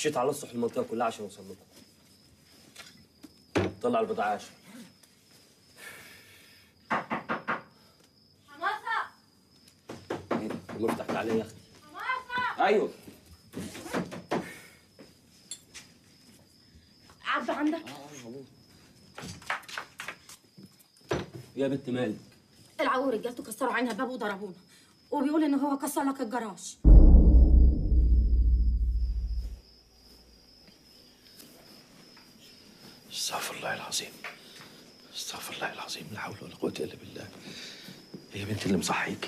مشيت على الصح المنطقه كلها عشان اوصل لكم طلع البضاعه عشان حماسة ايه ده؟ المفتاح ده عليا يا اختي حماسة ايوه عبد عندك يا بنت مالك العو رجالته كسروا عينها الباب وضربونا وبيقول ان هو كسر لك الجراج استغفر الله العظيم استغفر الله العظيم لا حول ولا قوة إلا بالله هي بنتي اللي مصحيكي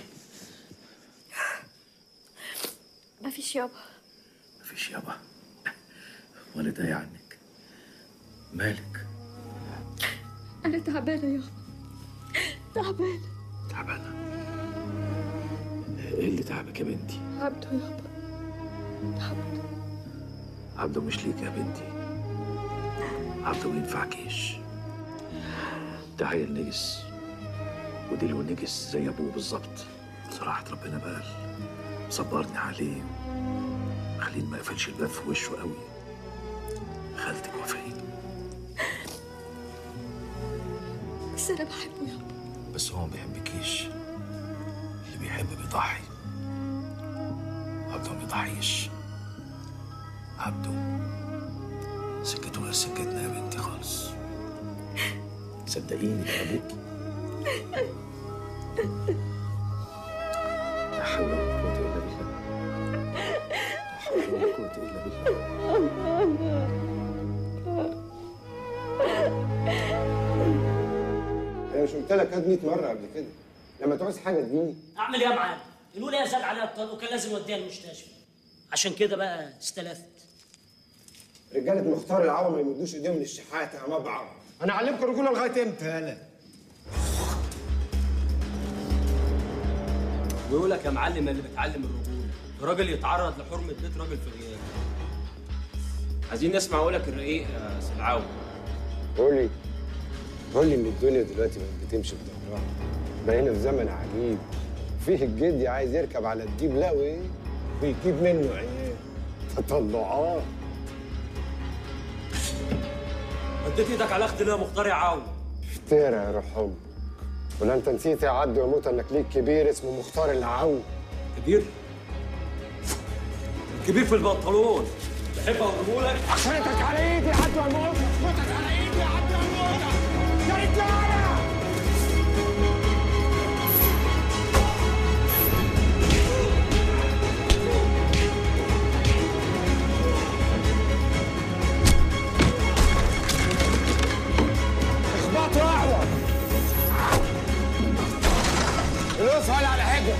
ما فيش يابا مفيش يابا ولا داعي عنك مالك انا تعبانه يابا تعبانه تعبانة ايه اللي تعبك يا بنتي عبده يابا عبده عبده مش ليك يا بنتي عبده ما ينفعكيش ده عيل نجس وديله نجس زي ابوه بالظبط صراحة ربنا بقى صبرني عليه خليني ما يقفلش الباب في وشه قوي خالتك وفيه بس انا بحبه يابا بس هو ما بيحبكيش اللي بيحب بيضحي عبده ما بيضحيش عبده سكته غير سكتنا يا بنتي خالص صدقيني يا ابوكي لا حول ولا قوة إلا بالله لا حول ولا قوة إلا بالله انا مش قلت لك هات 100 مره قبل كده لما تعوز حاجه اديني اعمل ايه يا معلم؟ الولايه زاد عليها الطلق وكان لازم اوديها المستشفى عشان كده بقى استلفت رجاله مختار العوام ما يمدوش ايديهم للشحات يا مبعض انا اعلمكم الرجوله لغايه امتى يالا بيقول لك يا معلم اللي بتعلم الرجوله راجل يتعرض لحرمه بيت راجل في غياب عايزين نسمع قولك الرقيق يا سلعاوي قول لي قول لي ان الدنيا دلوقتي بقت بتمشي بظهرها بقينا في زمن عجيب فيه الجدي عايز يركب على الديب لا وايه ويجيب منه عيال تطلعات اديت ايدك على اختي ليه يا مختار يا عاوي افترى يا روح امك ولا انت نسيت يا عبد وموت انك ليك كبير اسمه مختار العو كبير كبير في البنطلون بحب اقوله لك عشانتك على ايدي يا عبد وموت موتك على ايدي يا عبد وموت يا رجاله اخبطوا اعور الاسهل على حجر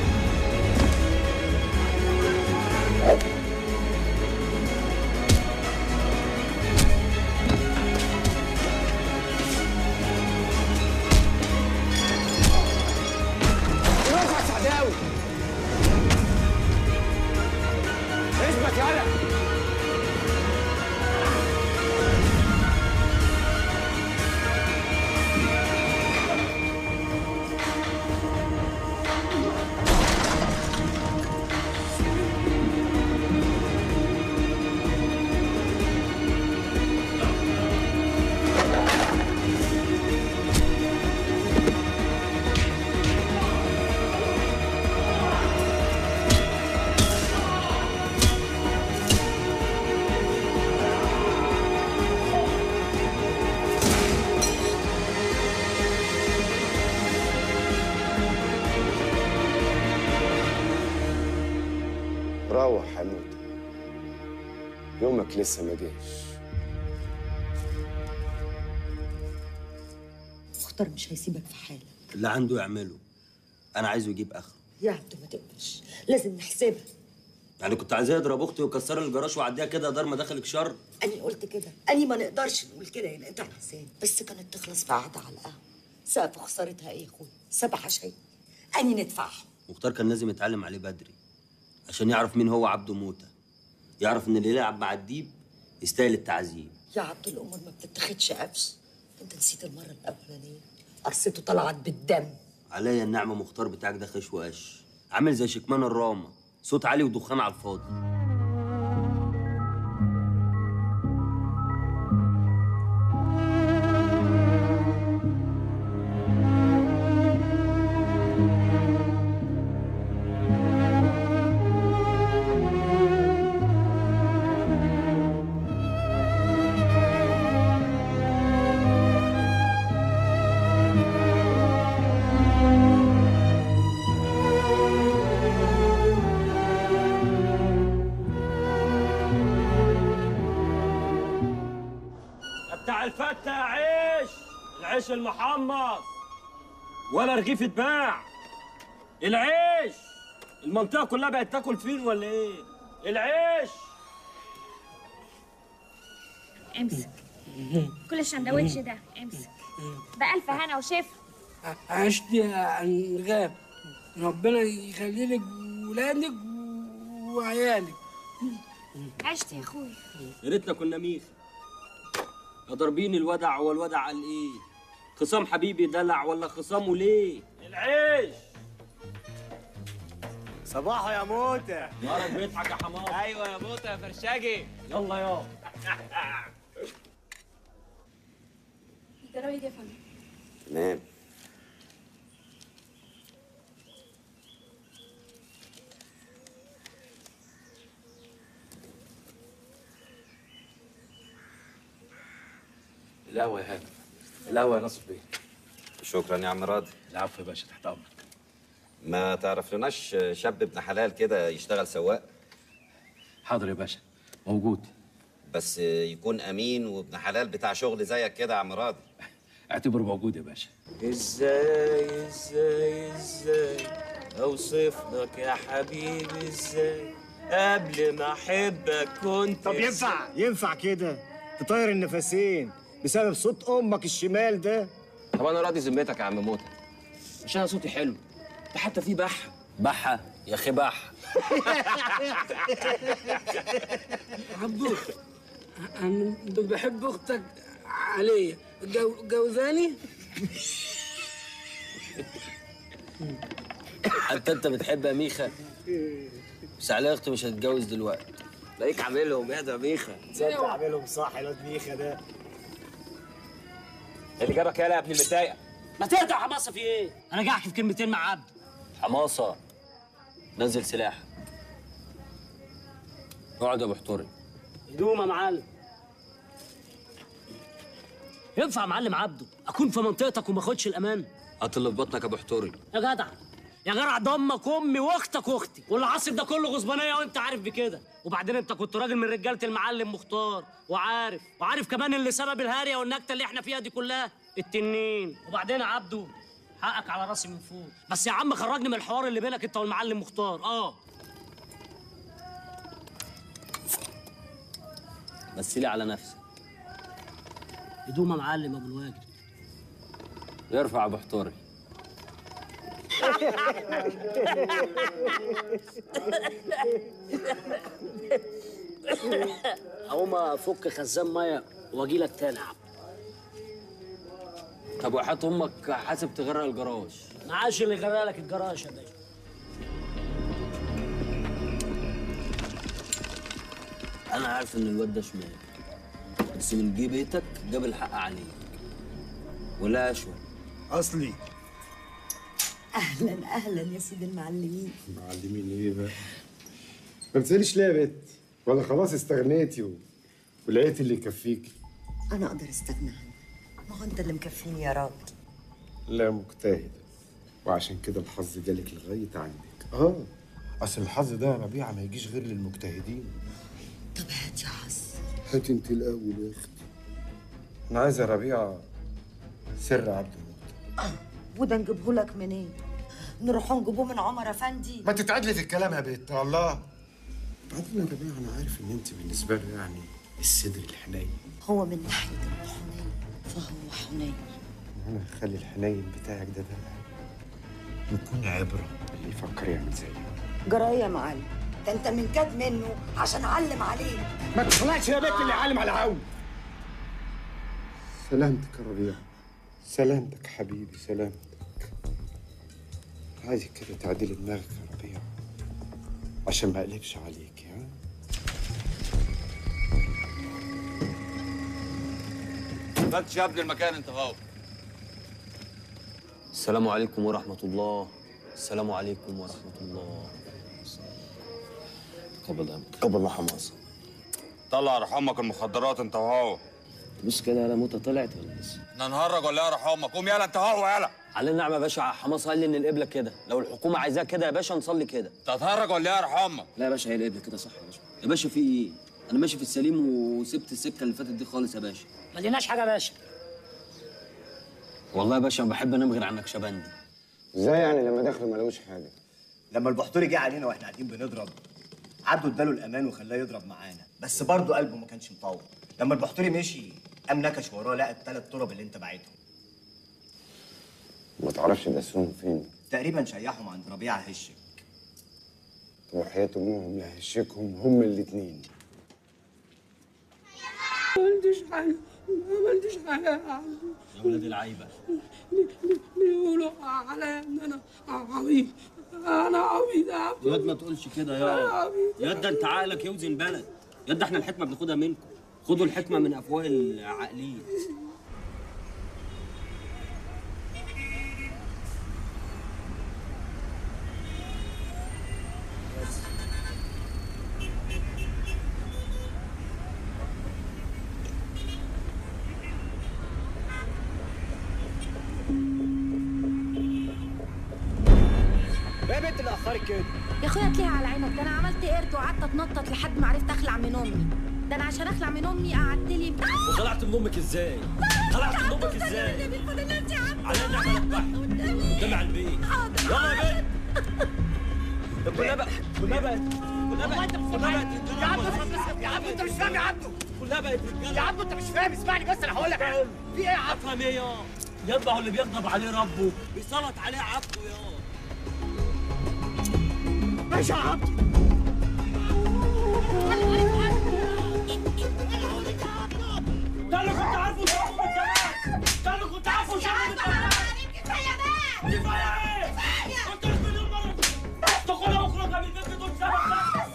الاسهل سعداوي اثبت يالا روح يا موت يومك لسه ما جاش مختار مش هيسيبك في حالك اللي عنده يعمله انا عايزه يجيب اخره يا عبده ما تقلقش لازم نحسبها يعني كنت عايزاه يضرب اختي ويكسر لي الجراج ويعديها كده دار ما دخلك شر أني قلت كده أني ما نقدرش نقول كده يا نقطع حسين بس كانت تخلص في قعدة على القهوة سقف خسارتها إيه يا أخويا سبعة شيء أني ندفعهم مختار كان لازم يتعلم عليه بدري عشان يعرف مين هو عبده موته يعرف ان اللي يلعب مع الديب يستاهل التعذيب يا عبد الأمور ما بتتاخدش قفش أنت نسيت المرة الأولانية قرصته طلعت بالدم عليا النعمه مختار بتاعك ده خش وقش عامل زي شكمان الرامه صوت عالي ودخان على الفاضي اوعى الفتة يا عيش العيش المحمص ولا رغيف اتباع العيش المنطقة كلها بقت تاكل فين ولا ايه؟ العيش امسك كل الشندوتش ده امسك بألف هنا وشفا عشت يا انغام ربنا يخلي لك ولادك وعيالك عشت يا اخويا يا ريتنا كنا ميخ يا ضاربين الودع والودع قال ايه؟ خصام حبيبي دلع ولا خصامه ليه؟ العيش صباحو يا موتة يارك بيضحك يا حمار ايوه يا موتة يا فرشاجي يلا يا الجرايد يا فندم تمام القهوة يا هانم القهوة يا نصر بيه شكرا يا عم راضي العفو يا باشا تحت أمرك ما تعرف لناش شاب ابن حلال كده يشتغل سواق حاضر يا باشا موجود بس يكون امين وابن حلال بتاع شغل زيك كده يا عم راضي اعتبره موجود يا باشا ازاي ازاي ازاي اوصف لك يا حبيبي ازاي قبل ما احبك كنت طب ينفع ينفع كده تطير النفسين بسبب صوت امك الشمال ده طب انا راضي ذمتك يا عم موتى عشان انا صوتي حلو ده حتى في بحه بحه يا اخي بحه عبدو انا بحب اختك عليا جو- جوزاني حتى انت بتحب يا ميخا بس على اختي مش هتتجوز دلوقتي تلاقيك عاملهم يا ده ميخا تصدق عاملهم صح الواد ميخا ده اللي جابك يالا يا ابن المتضايقه ما تهدى يا حماسه في ايه؟ انا جاي احكي في كلمتين مع عبد حماصه نزل سلاح اقعد يا ابو حطوري هدوم يا معلم ينفع يا معلم عبده اكون في منطقتك وما اخدش الامان هات اللي في بطنك يا ابو حطوري يا جدع يا جدع ده امك امي واختك واختي والعصر ده كله غصبانيه وانت عارف بكده وبعدين انت كنت راجل من رجاله المعلم مختار وعارف وعارف كمان اللي سبب الهاريه والنكته اللي احنا فيها دي كلها التنين وبعدين يا عبده حقك على راسي من فوق بس يا عم خرجني من الحوار اللي بينك انت والمعلم مختار اه مثلي على نفسك هدوم يا معلم ابو الواجد يرفع ابو حطوري اقوم افك خزان ميه واجي لك تاني يا عم طب وحياة امك حاسب تغرق الجراج معاش اللي غرق لك الجراج يا باشا انا عارف ان الواد ده شمال بس من جه بيتك جاب الحق عليك ولا اشوى اصلي اهلا اهلا يا سيدي المعلمين معلمين ايه بقى؟ ما بتسأليش ليه يا بت؟ ولا خلاص استغنيتي و... ولقيت اللي يكفيكي؟ انا اقدر استغنى عنك ما هو انت اللي مكفيني يا راجل لا مجتهدة وعشان كده الحظ جالك لغاية عندك اه اصل الحظ ده يا ربيعة ما يجيش غير للمجتهدين طب هات يا حظ هات انت الاول يا اختي انا عايز يا ربيعة سر عبد الموت وده نجيبه لك منين نروح نجيبوه من عمر افندي ما تتعدلي في الكلام يا بت الله بعدين يا ربيعة انا عارف ان انت بالنسبة له يعني الصدر الحنين هو من ناحيه الحنين فهو حنين انا هخلي الحنين بتاعك ده بقى يكون عبرة اللي يفكر يعمل زيي جرايه يا معلم ده انت من كاد منه عشان اعلم عليه ما تطلعش يا بنت اللي عالم على عون سلامتك يا ربيع سلامتك حبيبي سلامتك عايزك كده تعدلي دماغك يا ربيع عشان ما اقلبش عليك ها فتش يا ابن المكان انت هاو السلام عليكم ورحمة الله السلام عليكم ورحمة الله قبل أمك قبل الله حماصة طلع رحمك المخدرات انت وهو بص كده يا موتة طلعت ولا لسه؟ احنا نهرج ولا ايه رحمك قوم يلا انت وهو يلا على النعمة يا باشا حماصة قال لي إن القبلة كده لو الحكومة عايزاها كده يا باشا نصلي كده انت هتهرج ولا ايه رحمك لا يا باشا هي القبلة كده صح يا باشا يا باشا في إيه؟ انا ماشي في السليم وسبت السكه اللي فاتت دي خالص يا باشا ما لقيناش حاجه يا باشا والله يا باشا ما بحب انام غير عنك شبندي ازاي يعني لما دخلوا ما لقوش حاجه لما البحتوري جه علينا واحنا قاعدين بنضرب عبده اداله الامان وخلاه يضرب معانا بس برضه قلبه ما كانش مطول لما البحتوري مشي قام نكش وراه لقى الثلاث تراب اللي انت باعتهم ما تعرفش دسوهم فين تقريبا شيحهم عند ربيعه هشك وحياة امهم لا هشكهم هم الاتنين ما عملتش حاجة ما عملتش حاجة يا عبدو يا ولاد العيبه بيقولوا عليا ان انا عبيط انا عبيط يا عبدو ياد ما تقولش كده أنا يا عبيط. ياد ده انت عقلك يوزن بلد ياد ده احنا الحكمه بناخدها منكم خدوا الحكمه من افواه العاقلين ايه يا بنت اللي اخرك كده يا اخويا تليها على عينك ده انا عملت قرد وقعدت اتنطط لحد ما عرفت اخلع من امي ده انا عشان اخلع من امي قعدت لي وخلعت من امك ازاي؟ خلعت من امك ازاي؟ على النعمة اذبحها قدام على البيت يلا يا بنت كلها بقى كلها بقت كلها بقت كلها بقت يا عبدو يا عبدو انت مش فاهم يا عبدو كلها بقت رجاله يا عبدو انت مش فاهم اسمعني بس انا هقول لك حاجة. في ايه يا عبدو افهم ايه يا يطبع اللي بيغضب عليه ربه بيسلط عليه عبده يا ماشي يا عبدو ده اللي كنت عارفه شافه من زمان ده اللي كنت عارفه شافه من زمان كفايه بقى كفايه ايه؟ قلت لك مليون مره تاخدها واخرج من البيت بدون سبب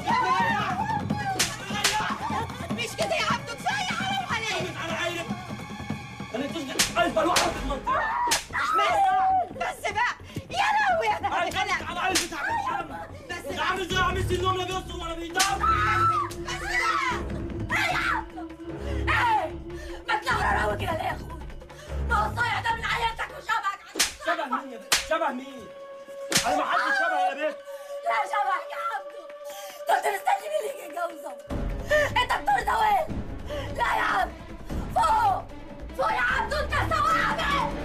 مش كده يا عبدو كفايه حرام عليك على عينك انا تشجع اكبر واحد في المنطقه بس بس بقى يا لهوي يا لهوي انا كنت على عينك بتاع الشام بس عامل زي عامل زي النوم لا بيصر ولا بينام بس بقى ايه يا عبدو ايه ما تلعب روي كده ليه يا اخويا ما هو الصايع ده من عيلتك وشبهك شبه مين يا بنت شبه مين انا ما حدش شبه يا بنت لا شبهك يا عبدو كنت مستني مين اللي يجي يتجوزك انت بتقول ده وين لا يا عبدو فوق فوق يا عبدو انت سوابع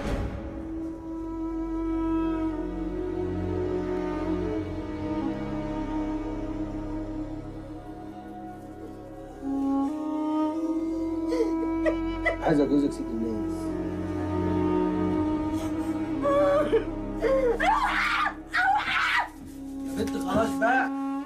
عايز اجوزك ست الناس يا بنت خلاص بقى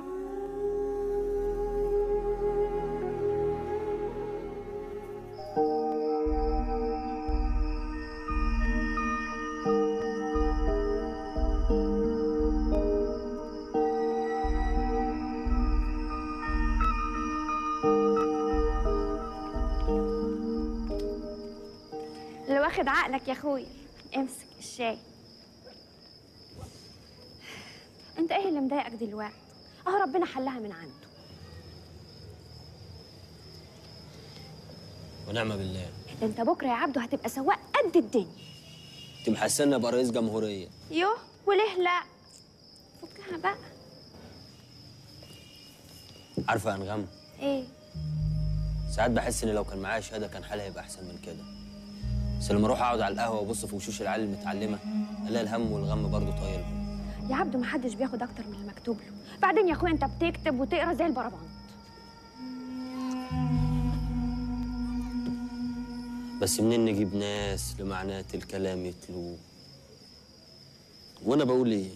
اللي واخد عقلك يا اخويا امسك الشاي انت ايه اللي مضايقك دلوقتي اهو ربنا حلها من عنده ونعم بالله ده انت بكره يا عبدو هتبقى سواق قد الدنيا انت محسني ابقى رئيس جمهوريه يوه وليه لا فكها بقى عارفه يا انغام ايه ساعات بحس ان لو كان معايا شهاده كان حالي هيبقى احسن من كده بس لما اروح اقعد على القهوه وابص في وشوش العيال المتعلمه الاقي الهم والغم برضه طاير يا عبدو محدش بياخد اكتر من المكتوب له بعدين يا اخويا انت بتكتب وتقرا زي البربان بس منين نجيب ناس لمعنات الكلام يتلوه وانا بقول ايه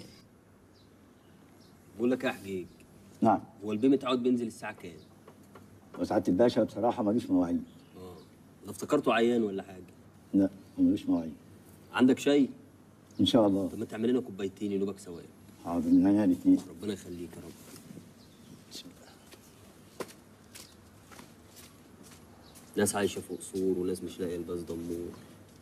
بقول لك يا حجيج نعم هو البي متعود بينزل الساعه كام وسعادة الباشا بصراحة ماليش مواعيد اه انا افتكرته عيان ولا حاجه لا ماليش مواعيد عندك شاي إن شاء الله طب ما تعمل لنا كوبايتين ينوبك سواق حاضر من عينيا الاثنين ربنا يخليك يا رب ناس عايشه في قصور وناس مش لاقيه الباس دمور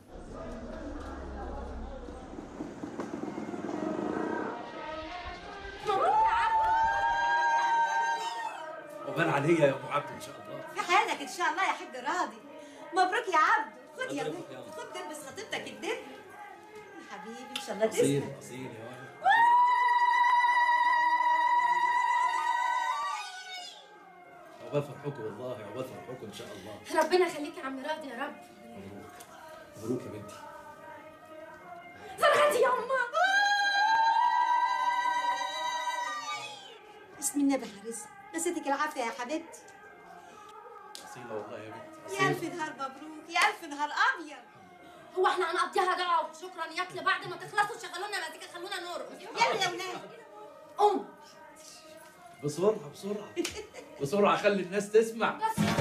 عقبال عليا يا ابو عبد ان شاء الله في حالك ان شاء الله يا حاج راضي مبروك يا عبد خد يا الله بنت يبارك يا خد تلبس خطيبتك الدب يا حبيبي ان شاء الله اصيل تسلم اصيل يا ولد عقبال فرحكم والله عقبال فرحكم ان شاء الله ربنا يخليك يا عم راضي يا رب مبروك مبروك يا بنتي فرحتي يا أمه بسم النبي حارسة مسيتك العافية يا حبيبتي اصيله والله يا بنتي يا اصيله ألف نهار مبروك يا ألف نهار أبيض هو احنا هنقضيها دعوة شكرا ياكل بعد ما تخلصوا شغلونا مزيكا خلونا نرقص يلا يا ولاد قوم بسرعه بسرعه بسرعه خلي الناس تسمع بس يا